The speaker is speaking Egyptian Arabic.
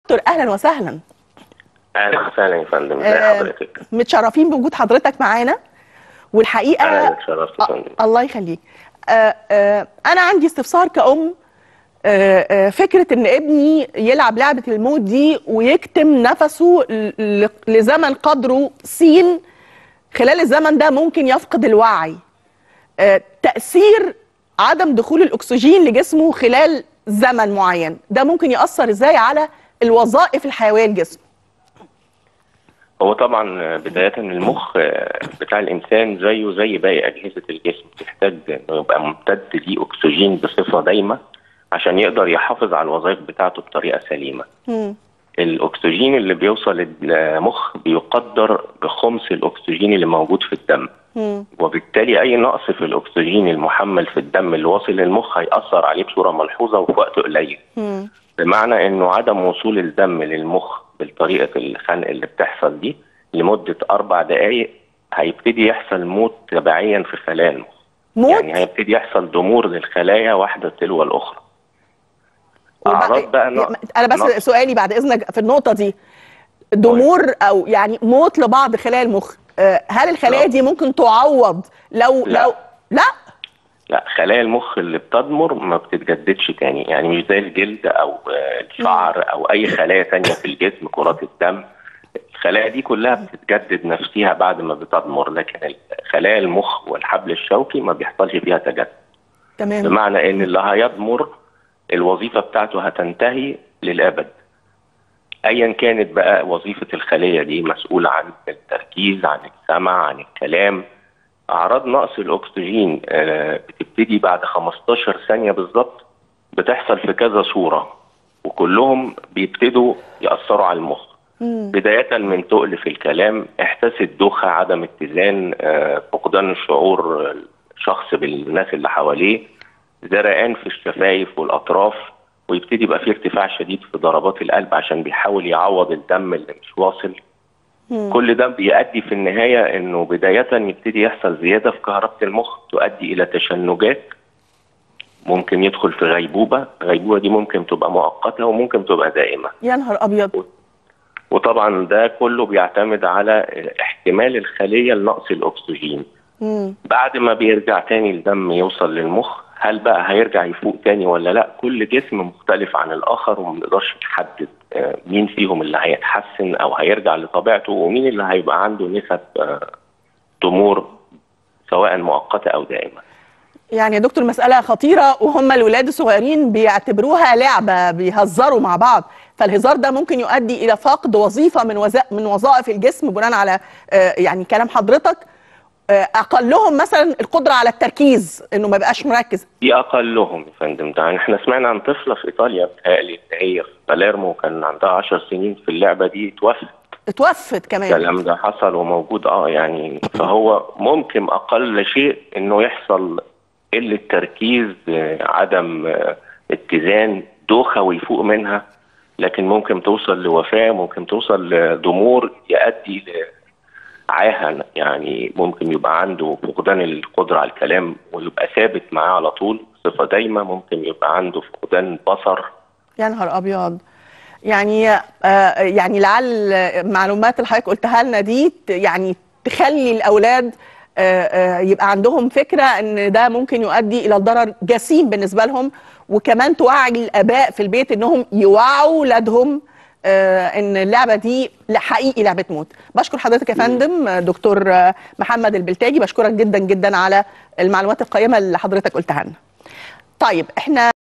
دكتور اهلا وسهلا اهلا وسهلا يا فندم ازي آه، حضرتك متشرفين بوجود حضرتك معانا والحقيقه انا اللي اتشرفت يا آه، فندم الله يخليك آه، آه، انا عندي استفسار كأم آه، آه، فكرة ان ابني يلعب لعبة الموت دي ويكتم نفسه ل- ل- لزمن قدره سين خلال الزمن ده ممكن يفقد الوعي آه، تأثير عدم دخول الأكسجين لجسمه خلال زمن معين ده ممكن يأثر ازاي على الوظائف الحيوية لجسمه هو طبعا بداية المخ بتاع الإنسان زيه زي باقي أجهزة الجسم بيحتاج إنه يبقى ممتد ليه أكسجين بصفة دايمة عشان يقدر يحافظ على الوظائف بتاعته بطريقة سليمة. مم. الأكسجين اللي بيوصل للمخ بيقدر بخمس الأكسجين اللي موجود في الدم. مم. وبالتالي أي نقص في الأكسجين المحمل في الدم اللي واصل للمخ هيأثر عليه بصورة ملحوظة وفي وقت قليل. مم. بمعنى انه عدم وصول الدم للمخ بالطريقه الخنق اللي بتحصل دي لمده اربع دقائق هيبتدي يحصل موت تبعيا في خلايا المخ موت يعني هيبتدي يحصل ضمور للخلايا واحده تلو الاخرى اعراض بقى نق- انا بس نقص- سؤالي بعد اذنك في النقطه دي ضمور او يعني موت لبعض خلايا المخ آه، هل الخلايا لا. دي ممكن تعوض لو لا. لو لا لا خلايا المخ اللي بتضمر ما بتتجددش تاني يعني مش زي الجلد او آه، الشعر او اي خلايا تانية في الجسم كرات الدم الخلايا دي كلها بتتجدد نفسها بعد ما بتضمر لكن خلايا المخ والحبل الشوكي ما بيحصلش فيها تجدد تمام بمعنى ان اللي هيضمر الوظيفه بتاعته هتنتهي للابد ايا كانت بقى وظيفه الخليه دي مسؤوله عن التركيز عن السمع عن الكلام اعراض نقص الاكسجين آه، بتبتدي بعد 15 ثانيه بالظبط بتحصل في كذا صوره وكلهم بيبتدوا ياثروا على المخ مم. بداية من تقل في الكلام إحساس الدوخة عدم اتزان آه، فقدان الشعور الشخص بالناس اللي حواليه زرقان في الشفايف والأطراف ويبتدي يبقى فيه ارتفاع شديد في ضربات القلب عشان بيحاول يعوض الدم اللي مش واصل مم. كل ده بيؤدي في النهاية إنه بداية يبتدي يحصل زيادة في كهربة المخ تؤدي إلى تشنجات ممكن يدخل في غيبوبة الغيبوبة دي ممكن تبقى مؤقتة وممكن تبقى دائمة يا نهار ابيض وطبعا ده كله بيعتمد على احتمال الخليه لنقص الاكسجين مم. بعد ما بيرجع تاني الدم يوصل للمخ هل بقى هيرجع يفوق تاني ولا لا كل جسم مختلف عن الاخر وما نقدرش نحدد آه، مين فيهم اللي هيتحسن او هيرجع لطبيعته ومين اللي هيبقى عنده نسب آه، ضمور سواء مؤقته او دائمه يعني يا دكتور مسألة خطيرة وهم الولاد الصغيرين بيعتبروها لعبة بيهزروا مع بعض فالهزار ده ممكن يؤدي إلى فقد وظيفة من وظا... من وظائف الجسم بناء على آه، يعني كلام حضرتك آه، أقلهم مثلا القدرة على التركيز إنه ما يبقاش مركز دي اقلهم يا فندم ده يعني احنا سمعنا عن طفله في ايطاليا بتهيألي إن هي في باليرمو كان عندها 10 سنين في اللعبه دي توفت اتوفت كمان الكلام ده حصل وموجود اه يعني فهو ممكن اقل شيء انه يحصل قله تركيز آه، عدم آه، اتزان دوخه ويفوق منها لكن ممكن توصل لوفاه ممكن توصل لضمور يؤدي لعاهه يعني ممكن يبقى عنده فقدان القدره على الكلام ويبقى ثابت معاه على طول صفه دايمه ممكن يبقى عنده فقدان بصر يا نهار أبيض يعني آه، يعني لعل المعلومات اللي حضرتك قلتها لنا دي ت- يعني تخلي الأولاد آه، آه، يبقى عندهم فكرة إن ده ممكن يؤدي إلى ضرر جسيم بالنسبة لهم وكمان توعي الآباء في البيت إنهم يوعوا ولادهم آه، إن اللعبة دي لا- حقيقي لعبة موت بشكر حضرتك يا فندم آه، دكتور آه، محمد البلتاجي بشكرك جدا جدا على المعلومات القيمة اللي حضرتك قلتها لنا طيب احنا